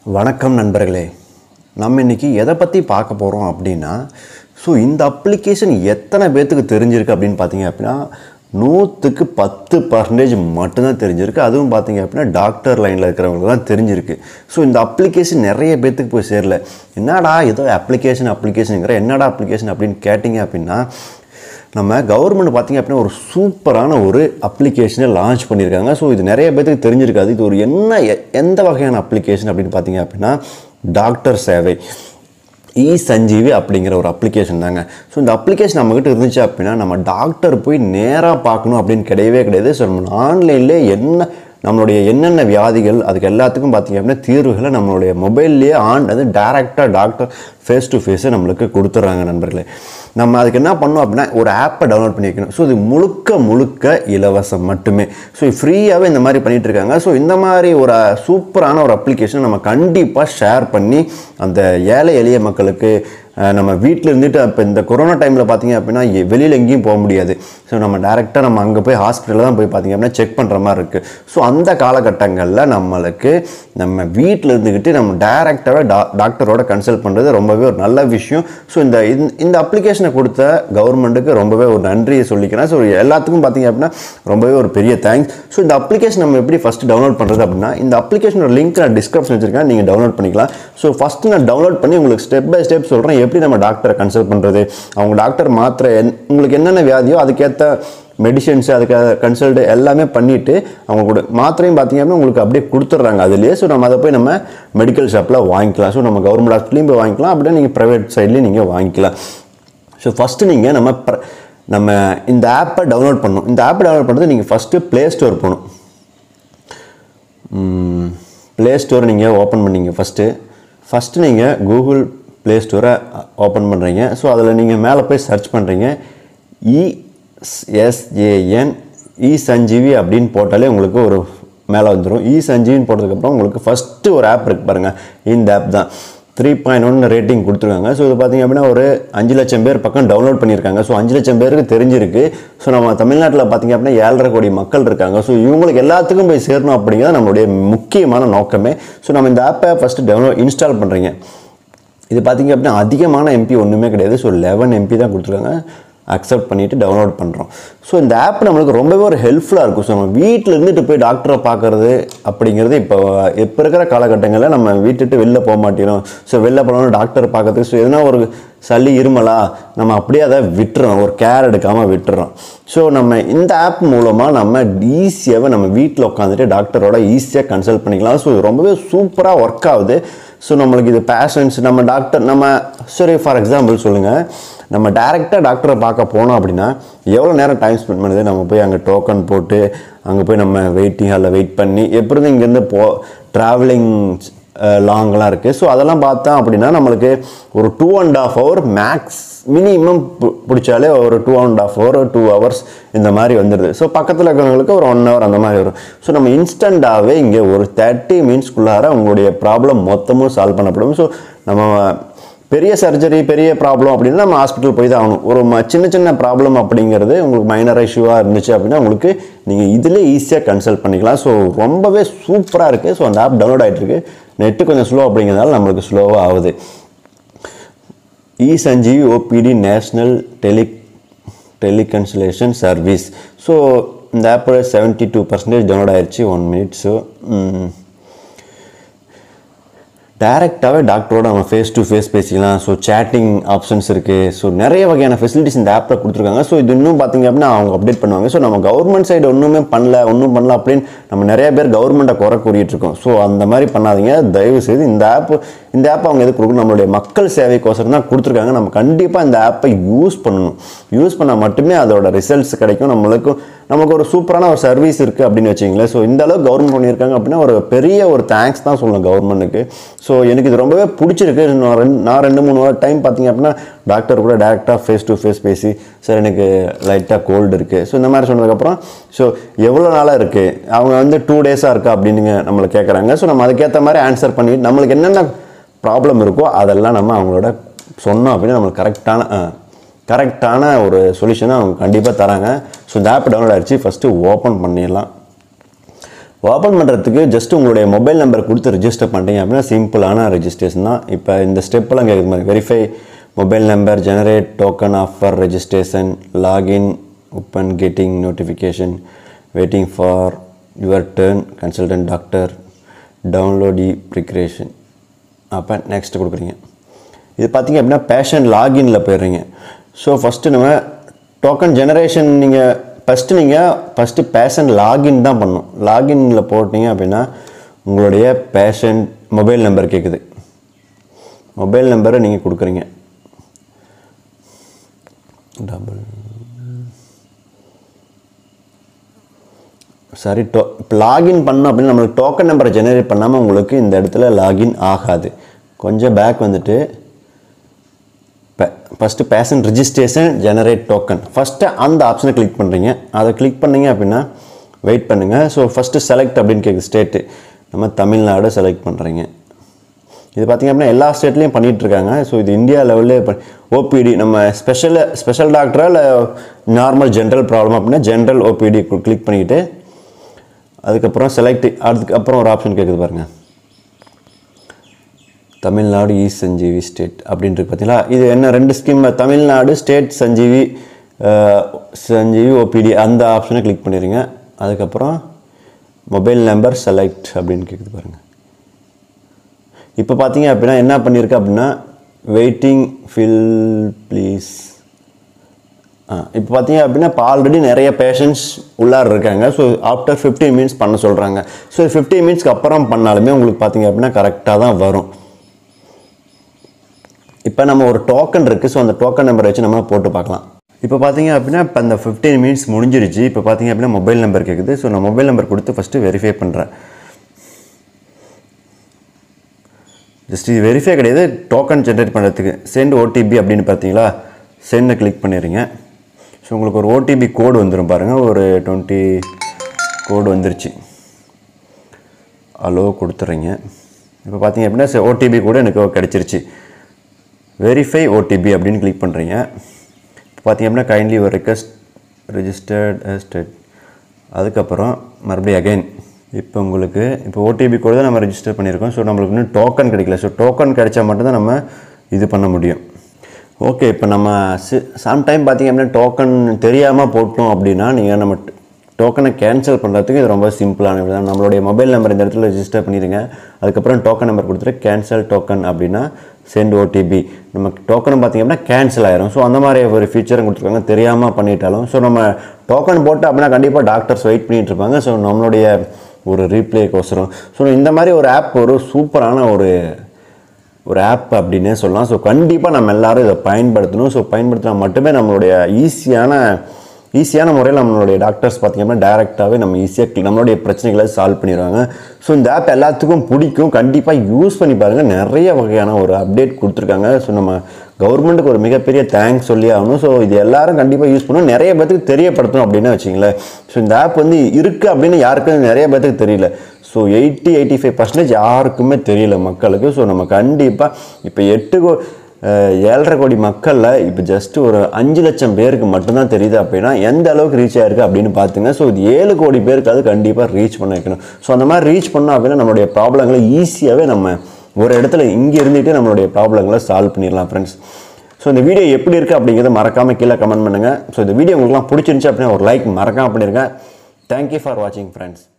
வணக்கம் நண்பர்களே நம்ம இன்னைக்கு எதை பற்றி பார்க்க போகிறோம் அப்படின்னா ஸோ இந்த அப்ளிகேஷன் எத்தனை பேர்த்துக்கு தெரிஞ்சிருக்கு அப்படின்னு பார்த்தீங்க அப்படின்னா நூற்றுக்கு பத்து பர்சன்டேஜ் மட்டும்தான் தெரிஞ்சிருக்கு அதுவும் பார்த்தீங்க அப்படின்னா டாக்டர் லைனில் இருக்கிறவங்களுக்கு தான் தெரிஞ்சிருக்கு ஸோ இந்த அப்ளிகேஷன் நிறைய பேர்த்துக்கு போய் சேரல என்னடா ஏதோ அப்ளிகேஷன் அப்ளிகேஷனுங்கிற என்னடா அப்ளிகேஷன் அப்படின்னு கேட்டிங்க அப்படின்னா நம்ம கவர்மெண்ட் பார்த்தீங்க அப்படின்னா ஒரு சூப்பரான ஒரு அப்ளிகேஷனை லான்ச் பண்ணியிருக்காங்க ஸோ இது நிறைய பேருக்கு தெரிஞ்சிருக்காது இது ஒரு என்ன எ- எந்த வகையான அப்ளிகேஷன் அப்படின்னு பார்த்தீங்க அப்படின்னா டாக்டர் சேவை இ சஞ்சீவி அப்படிங்கிற ஒரு அப்ளிகேஷன் தாங்க ஸோ இந்த அப்ளிகேஷன் நம்மக்கிட்ட இருந்துச்சு அப்படின்னா நம்ம டாக்டர் போய் நேராக பார்க்கணும் அப்படின்னு கிடையவே கிடையாது ஸோ நம்ம ஆன்லைன்லேயே என்ன நம்மளுடைய என்னென்ன வியாதிகள் அதுக்கு எல்லாத்துக்கும் பார்த்தீங்க அப்படின்னா தீர்வுகளை நம்மளுடைய மொபைல்லையே ஆன் அது டேரெக்டாக டாக்டர் ஃபேஸ் டு ஃபேஸே நம்மளுக்கு கொடுத்துட்றாங்க நண்பர்களே நம்ம அதுக்கு என்ன பண்ணோம் அப்படின்னா ஒரு ஆப்பை டவுன்லோட் பண்ணி வைக்கணும் ஸோ இது முழுக்க முழுக்க இலவசம் மட்டுமே ஸோ ஃப்ரீயாகவே இந்த மாதிரி பண்ணிட்டு இருக்காங்க ஸோ இந்த மாதிரி ஒரு சூப்பரான ஒரு அப்ளிகேஷன் நம்ம கண்டிப்பாக ஷேர் பண்ணி அந்த ஏழை எளிய மக்களுக்கு அஹ், நம்ம வீட்டில் இருந்துட்டு இப்போ இந்த கொரோனா டைமில் பார்த்தீங்க அப்படின்னா எ- வெளியில் எங்கேயும் போக முடியாது ஸோ நம்ம டேரெக்டாக நம்ம அங்கே போய் ஹாஸ்பிட்டலில் தான் போய் பார்த்தீங்க அப்படின்னா செக் பண்ணுற மாதிரி இருக்குது ஸோ அந்த காலகட்டங்களில் நம்மளுக்கு நம்ம வீட்டில் இருந்துக்கிட்டு நம்ம டேரெக்டாகவே டா டாக்டரோட கன்சல்ட் பண்ணுறது ரொம்பவே ஒரு நல்ல விஷயம் ஸோ இந்த இந்த- இந்த அப்ளிகேஷனை கொடுத்த கவர்மெண்ட்டுக்கு ரொம்பவே ஒரு நன்றியை சொல்லிக்கிறேன் ஸோ எல்லாத்துக்கும் பார்த்தீங்க அப்படின்னா ரொம்பவே ஒரு பெரிய தேங்க்ஸ் ஸோ இந்த அப்ளிகேஷன் நம்ம எப்படி ஃபஸ்ட்டு டவுன்லோட் பண்ணுறது அப்படின்னா இந்த அப்ளிகேஷனோட லிங்க் நான் டிஸ்கிரிப்ஷன் வச்சிருக்கேன் நீங்கள் டவுன்லோட் பண்ணிக்கலாம் ஸோ ஃபஸ்ட்டு நான் டவுன்லோட் பண்ணி உங்களுக்கு ஸ்டெப் பை ஸ்டெப் சொல்கிறேன் எப்படி நம்ம டாக்டரை கன்சல்ட் பண்ணுறது அவங்க டாக்டர் மாத்திரை என் உங்களுக்கு என்னென்ன வியாதியோ அதுக்கேற்ற மெடிசன்ஸ் அதுக்கு கன்சல்ட் எல்லாமே பண்ணிவிட்டு அவங்க கூட மாத்திரையும் பார்த்தீங்க அப்படின்னா உங்களுக்கு அப்படியே கொடுத்துட்றாங்க அதுலேயே ஸோ நம்ம அதை போய் நம்ம மெடிக்கல் ஷாப்பில் வாங்கிக்கலாம் ஸோ நம்ம கவர்மெண்ட் ஹாஸ்பிட்டலையும் போய் வாங்கிக்கலாம் அப்படியே நீங்கள் ப்ரைவேட் சைட்லேயும் நீங்கள் வாங்கிக்கலாம் ஸோ ஃபஸ்ட்டு நீங்கள் நம்ம pr- நம்ம இந்த ஆப்பை டவுன்லோட் பண்ணணும் இந்த ஆப்பை டவுன்லோட் பண்ணுறது நீங்கள் ஃபஸ்ட்டு ப்ளே ஸ்டோர் போகணும் ப்ளே ஸ்டோர் நீங்கள் ஓப்பன் பண்ணீங்க ஃபஸ்ட்டு ஃபஸ்ட்டு நீங்கள் கூகுள் ப்ளே ஸ்டோரை ஓப்பன் பண்ணுறீங்க ஸோ அதில் நீங்கள் மேலே போய் சர்ச் பண்ணுறீங்க இஎஸ்ஏஎன் இ சஞ்சீவி அப்படின்னு போட்டாலே உங்களுக்கு ஒரு மேலே வந்துடும் இ சஞ்சீவின்னு போட்டதுக்கப்புறம் உங்களுக்கு ஃபஸ்ட்டு ஒரு ஆப் இருக்கு பாருங்கள் இந்த ஆப் தான் த்ரீ பாயிண்ட் ஒன் ரேட்டிங் கொடுத்துருக்காங்க ஸோ இது பார்த்தீங்க அப்படின்னா ஒரு அஞ்சு லட்சம் பேர் பக்கம் டவுன்லோட் பண்ணியிருக்காங்க ஸோ அஞ்சு லட்சம் பேருக்கு தெரிஞ்சிருக்கு ஸோ நம்ம தமிழ்நாட்டில் பார்த்தீங்க அப்படின்னா ஏழரை கோடி மக்கள் இருக்காங்க ஸோ இவங்களுக்கு எல்லாத்துக்கும் போய் சேரணும் அப்படிங்கிறது நம்மளுடைய முக்கியமான நோக்கமே ஸோ நம்ம இந்த ஆப்பை ஃபஸ்ட்டு டவுன்லோட் இன்ஸ்டால் பண்ணுறீங்க இது பார்த்தீங்க அப்படின்னா அதிகமான எம்பி ஒன்றுமே கிடையாது ஸோ லெவன் எம்பி தான் கொடுத்துருக்காங்க அக்செப்ட் பண்ணிவிட்டு டவுன்லோட் பண்ணுறோம் ஸோ இந்த ஆப் நம்மளுக்கு ரொம்பவே ஒரு ஹெல்ப்ஃபுல்லாக இருக்கும் ஸோ நம்ம வீட்டில் இருந்துட்டு போய் டாக்டரை பார்க்குறது அப்படிங்கிறது இப்போ இப்போ இருக்கிற காலகட்டங்களில் நம்ம வீட்டுட்டு வெளில போக மாட்டேங்கிறோம் ஸோ வெளில போனோம் டாக்டர் பார்க்கறதுக்கு ஸோ எதனா ஒரு சளி இருமலா நம்ம அப்படியே அதை விட்டுறோம் ஒரு கேர் எடுக்காமல் விட்டுறோம் ஸோ நம்ம இந்த ஆப் மூலமாக நம்ம ஈஸியாகவே நம்ம வீட்டில் உட்காந்துட்டு டாக்டரோட ஈஸியாக கன்சல்ட் பண்ணிக்கலாம் ஸோ இது ரொம்பவே சூப்பராக ஒர்க் ஆகுது ஸோ நம்மளுக்கு இது பேஷன்ஸ் நம்ம டாக்டர் நம்ம சரி ஃபார் எக்ஸாம்பிள் சொல்லுங்கள் நம்ம டேரெக்டாக டாக்டரை பார்க்க போனோம் அப்படின்னா எவ்வளோ நேரம் டைம் ஸ்பெண்ட் பண்ணுது நம்ம போய் அங்கே டோக்கன் போட்டு அங்கே போய் நம்ம வெயிட்டிங் ஹாலில் வெயிட் பண்ணி எப்படி இங்கேருந்து போ ட்ராவலிங் லாங்லாம் இருக்குது ஸோ அதெல்லாம் பார்த்தா அப்படின்னா நம்மளுக்கு ஒரு two and half hour max minimum பிடிச்சாலே ஒரு two and half hour two hours இந்த மாதிரி வந்துடுது ஸோ பக்கத்தில் இருக்கிறவங்களுக்கு ஒரு ஒன் ஹவர் அந்த மாதிரி வரும் ஸோ நம்ம இன்ஸ்டண்ட்டாகவே இங்கே ஒரு தேர்ட்டி மினிட்ஸ்க்குள்ளார உங்களுடைய ப்ராப்ளம் மொத்தமும் சால்வ் பண்ணப்படும் ஸோ நம்ம பெரிய சர்ஜரி பெரிய ப்ராப்ளம் அப்படின்னா நம்ம ஹாஸ்பிட்டல் போய் தான் ஆகணும் ஒரு ம- சின்ன சின்ன ப்ராப்ளம் அப்படிங்கிறது உங்களுக்கு மைனர் இஷ்யூவாக இருந்துச்சு அப்படின்னா உங்களுக்கு நீங்கள் இதிலே ஈஸியாக கன்சல்ட் பண்ணிக்கலாம் ஸோ ரொம்பவே சூப்பராக இருக்குது ஸோ அந்த ஆப் டவுன்லோட் ஆகிட்டு இருக்கு நெட்டு கொஞ்சம் ஸ்லோ அப்படிங்கிறதுனால நம்மளுக்கு ஸ்லோவாக ஆகுது E Sanjeevi OPD national tele teleconsultation service so இந்த ஆப்போட செவன்ட்டி டூ பர்சன்டேஜ் டவுன்லோட் ஆயிடுச்சு ஒன் மினிட் ஸோ டேரெக்டாகவே டாக்டரோட நம்ம ஃபேஸ் டு ஃபேஸ் பேசிக்கலாம் ஸோ சேட்டிங் ஆப்ஷன்ஸ் இருக்குது ஸோ நிறைய வகையான ஃபெசிலிட்டிஸ் இந்த ஆப்பில் கொடுத்துருக்காங்க ஸோ இது இன்னும் பார்த்தீங்க அப்படின்னா அவங்க அப்டேட் பண்ணுவாங்க ஸோ நம்ம கவர்மெண்ட் சைடு ஒன்றுமே பண்ணல ஒன்றும் பண்ணல அப்படின்னு நம்ம நிறைய பேர் கவர்மெண்ட்டை குறை கூறிட்டு இருக்கோம் ஸோ அந்த மாதிரி பண்ணாதீங்க தயவு செய்து இந்த ஆப் இந்த ஆப் அவங்க எதுக்கு கொடுக்கணும் நம்மளுடைய மக்கள் சேவைக்கோசரம் தான் கொடுத்துருக்காங்க நம்ம கண்டிப்பாக இந்த ஆப்பை யூஸ் பண்ணணும் யூஸ் பண்ணால் மட்டுமே அதோட ரிசல்ட்ஸ் கிடைக்கும் நம்மளுக்கு நமக்கு ஒரு சூப்பரான ஒரு சர்வீஸ் இருக்குது அப்படின்னு வச்சிங்களேன் ஸோ இந்த அளவுக்கு கவர்மெண்ட் பண்ணியிருக்காங்க அப்படின்னா ஒரு பெரிய ஒரு தேங்க்ஸ் தான் சொல்லணும் கவர்மெண்ட்டுக்கு ஸோ எனக்கு இது ரொம்பவே பிடிச்சிருக்கு நான் ரெண்டு நான் ரெண்டு மூணு டைம் பார்த்தீங்க அப்படின்னா டாக்டர் கூட டேரெக்டாக ஃபேஸ் டு ஃபேஸ் பேசி சார் எனக்கு லைட்டாக கோல்டு இருக்குது ஸோ இந்த மாதிரி சொன்னதுக்கப்புறம் ஸோ எவ்வளோ நாளாக இருக்குது அவங்க வந்து டூ டேஸாக இருக்கா அப்படின்னு நம்மளை கேட்குறாங்க ஸோ நம்ம அதுக்கேற்ற மாதிரி ஆன்சர் பண்ணி நம்மளுக்கு என்னென்ன ப்ராப்ளம் இருக்கோ அதெல்லாம் நம்ம அவங்களோட சொன்னோம் அப்படின்னா நம்மளுக்கு கரெக்டான கரெக்டான ஒரு சொல்யூஷனை அவங்க கண்டிப்பாக தராங்க ஸோ இந்த ஆப் டவுன்லோட் ஆயிடுச்சு ஃபஸ்ட்டு ஓப்பன் பண்ணிடலாம் ஓப்பன் பண்ணுறதுக்கு ஜஸ்ட் உங்களுடைய மொபைல் நம்பர் கொடுத்து ரிஜிஸ்டர் பண்ணிட்டீங்க அப்படின்னா சிம்பிளான ரெஜிஸ்ட்ரேஷன் தான் இப்போ இந்த ஸ்டெப்பெல்லாம் கேட்குது மாதிரி verify mobile number generate token offer registration login open getting notification waiting for your turn consultant doctor download E prescription அப்போ நெக்ஸ்ட் கொடுக்குறீங்க இது பார்த்தீங்க அப்படின்னா பேஷன் லாகின்ல போயிடுறீங்க ஸோ ஃபஸ்ட்டு நம்ம டோக்கன் ஜெனரேஷன் நீங்கள் ஃபஸ்ட்டு நீங்கள் ஃபஸ்ட்டு பேஷன் லாகின் தான் பண்ணணும் லாகின்ல போட்டீங்க அப்படின்னா உங்களுடைய பேஷன் மொபைல் நம்பர் கேட்குது மொபைல் நம்பரை நீங்கள் கொடுக்குறீங்க டபுள் சரி டோ லாகின் பண்ணோம் அப்படின்னு நம்மளுக்கு டோக்கன் நம்பரை ஜெனரேட் பண்ணாமல் உங்களுக்கு இந்த இடத்துல லாகின் ஆகாது கொஞ்சம் பேக் வந்துட்டு first patient registration generate token first அந்த ஆப்ஷனை கிளிக் பண்ணுறீங்க அதை கிளிக் பண்ணீங்க அப்படின்னா வெயிட் பண்ணுங்கள் ஸோ ஃபஸ்ட்டு செலக்ட் அப்படின்னு கேட்குது ஸ்டேட்டு நம்ம தமிழ்நாடு செலக்ட் பண்ணுறீங்க இது பார்த்திங்க அப்படின்னா எல்லா ஸ்டேட்லேயும் பண்ணிகிட்டு இருக்காங்க ஸோ இது இந்தியா லெவல்லே ஓபிடி நம்ம ஸ்பெஷல் ஸ்பெஷல் டாக்டரா இல்லை நார்மல் ஜென்ரல் ப்ராப்ளம் அப்படின்னா ஜென்ரல் ஓபிடி கிளிக் பண்ணிக்கிட்டு அதுக்கப்புறம் செலக்ட் அதுக்கப்புறம் ஒரு ஆப்ஷன் கேட்குது பாருங்கள் தமிழ்நாடு இ சஞ்சீவி ஸ்டேட் அப்படின்ட்டு பார்த்தீங்களா இது என்ன ரெண்டு scheme Tamil Nadu state Sanjeevi ah, Sanjeevi OPD அந்த ஆப்ஷனை கிளிக் பண்ணிடுங்க அதுக்கப்புறம் மொபைல் நம்பர் செலக்ட் அப்படின்னு கேட்குது பாருங்கள் இப்போ பார்த்தீங்க அப்படின்னா என்ன பண்ணியிருக்கு அப்படின்னா வெயிட்டிங் ஃபில் ப்ளீஸ் ஆ இப்போ பார்த்தீங்க அப்படின்னா இப்போ ஆல்ரெடி நிறைய பேஷண்ட்ஸ் உள்ளார இருக்காங்க ஸோ ஆஃப்டர் 15 மினிட்ஸ் பண்ண சொல்கிறாங்க ஸோ 15 மினிட்ஸ்க்கு அப்புறம் பண்ணாலுமே உங்களுக்கு பார்த்தீங்க அப்படின்னா கரெக்டாக தான் வரும் இப்போ நம்ம ஒரு டோக்கன் இருக்குது ஸோ அந்த டோக்கன் நம்பரை வச்சு நம்ம போட்டு பார்க்கலாம் இப்போ பார்த்தீங்க அப்படின்னா இப்போ அந்த 15 மினிட்ஸ் முடிஞ்சிருச்சு இப்போ பார்த்தீங்க அப்படின்னா மொபைல் நம்பர் கேட்குது ஸோ நான் மொபைல் நம்பர் கொடுத்து ஃபஸ்ட்டு வெரிஃபை பண்ணுறேன் ஜஸ்ட் இது வெரிஃபை கிடையாது டோக்கன் ஜென்ரேட் பண்ணுறதுக்கு சென்ட் ஓடிபி அப்படின்னு பார்த்தீங்களா சென்னை கிளிக் பண்ணிடுறீங்க ஸோ உங்களுக்கு ஒரு ஓடிபி கோடு வந்துடும் பாருங்கள் ஒரு டுவெண்ட்டி கோடு வந்துருச்சு அலோ கொடுத்துட்றீங்க இப்போ பார்த்தீங்க அப்படின்னா ஓடிபி கூட எனக்கு கிடச்சிருச்சு வெரிஃபை ஓடிபி அப்படின்னு கிளிக் பண்ணுறீங்க இப்போ பார்த்தீங்க அப்படின்னா கைண்ட்லி ஒரு ரெக்வஸ்ட் ரெஜிஸ்டர்ட் ஸ்டேட் அதுக்கப்புறம் மறுபடியும் அகைன் இப்போ உங்களுக்கு இப்போ ஓடிபி கூட தான் நம்ம ரெஜிஸ்டர் பண்ணியிருக்கோம் ஸோ நம்மளுக்கு இன்னும் டோக்கன் கிடைக்கல ஸோ டோக்கன் கிடைச்சா மட்டும்தான் நம்ம இது பண்ண முடியும் ஓகே இப்போ நம்ம சம்டைம் பார்த்தீங்க அப்படின்னா டோக்கன் தெரியாமல் போட்டோம் அப்படின்னா நீங்கள் நம்ம டோக்கனை கேன்சல் பண்ணுறதுக்கு இது ரொம்ப சிம்பிளான விதம் நம்மளுடைய மொபைல் நம்பர் இந்த இடத்துல ரெஜிஸ்டர் பண்ணிடுங்க அதுக்கப்புறம் டோக்கன் நம்பர் கொடுத்துட்டு கேன்சல் டோக்கன் அப்படின்னா சென்ட் ஓடிபி நம்ம டோக்கன் பார்த்தீங்க அப்படின்னா கேன்சல் ஆயிரும் ஸோ அந்த மாதிரி ஒரு ஃபீச்சரும் கொடுத்துருக்காங்க தெரியாமல் பண்ணிட்டாலும் ஸோ நம்ம டோக்கன் போட்டு அப்படின்னா கண்டிப்பாக டாக்டர்ஸ் வெயிட் பண்ணிட்டு இருப்பாங்க ஸோ நம்மளுடைய ஒரு ரீப்ளேக்கோசரம் ஸோ இந்த மாதிரி ஒரு ஆப் ஒரு சூப்பரான ஒரு ஒரு ஆப் அப்படின்னே சொல்லலாம் ஸோ கண்டிப்பாக நம்ம எல்லாரும் இதை பயன்படுத்தணும் ஸோ பயன்படுத்தினா மட்டுமே நம்மளுடைய ஈஸியான ஈஸியான முறையில் நம்மளுடைய டாக்டர்ஸ் பார்த்திங்கன்னா டேரெக்டாகவே நம்ம ஈஸியாக நம்மளுடைய பிரச்சனைகளை சால்வ் பண்ணிடுவாங்க ஸோ இந்த ஆப் எல்லாத்துக்கும் பிடிக்கும் கண்டிப்பாக யூஸ் பண்ணி பாருங்கள் நிறைய வகையான ஒரு அப்டேட் கொடுத்துருக்காங்க ஸோ நம்ம கவர்மெண்ட்டுக்கு ஒரு மிகப்பெரிய தேங்க்ஸ் சொல்லி ஆகணும் ஸோ இது எல்லாரும் கண்டிப்பாக யூஸ் பண்ணணும் நிறைய பேத்துக்கு தெரியப்படுத்தணும் அப்படின்னு வச்சிங்களேன் ஸோ இந்த ஆப் வந்து இருக்குது அப்படின்னு யாருக்கும் நிறைய பேத்துக்கு தெரியல so eighty eighty five percentage யாருக்குமே தெரியல மக்களுக்கு ஸோ நம்ம கண்டிப்பாக இப்போ எட்டு கோ அஹ், ஏழரை கோடி மக்களில் இப்போ ஜஸ்ட் ஒரு அஞ்சு லட்சம் பேருக்கு மட்டும்தான் தெரியுது அப்படின்னா எந்த அளவுக்கு ரீச் ஆயிருக்கு அப்படின்னு பார்த்துங்க ஸோ இது ஏழு கோடி பேருக்கு அது கண்டிப்பாக ரீச் பண்ண வைக்கணும் ஸோ அந்த மாதிரி ரீச் பண்ணோம் அப்படின்னா நம்மளுடைய ப்ராப்ளங்களை ஈஸியாகவே நம்ம ஒரு இடத்துல இங்கே இருந்துகிட்டு நம்மளுடைய ப்ராப்ளங்களை சால்வ் பண்ணிடலாம் ஃப்ரெண்ட்ஸ் ஸோ இந்த வீடியோ எப்படி இருக்குது அப்படிங்கிறத மறக்காமல் கீழே கமெண்ட் பண்ணுங்கள் ஸோ இந்த வீடியோ உங்களுக்குலாம் பிடிச்சிருந்துச்சு அப்படின்னா ஒரு லைக் மறக்காம பண்ணிருங்க தேங்க்யூ ஃபார் வாட்சிங் ஃப்ரெண்ட்ஸ்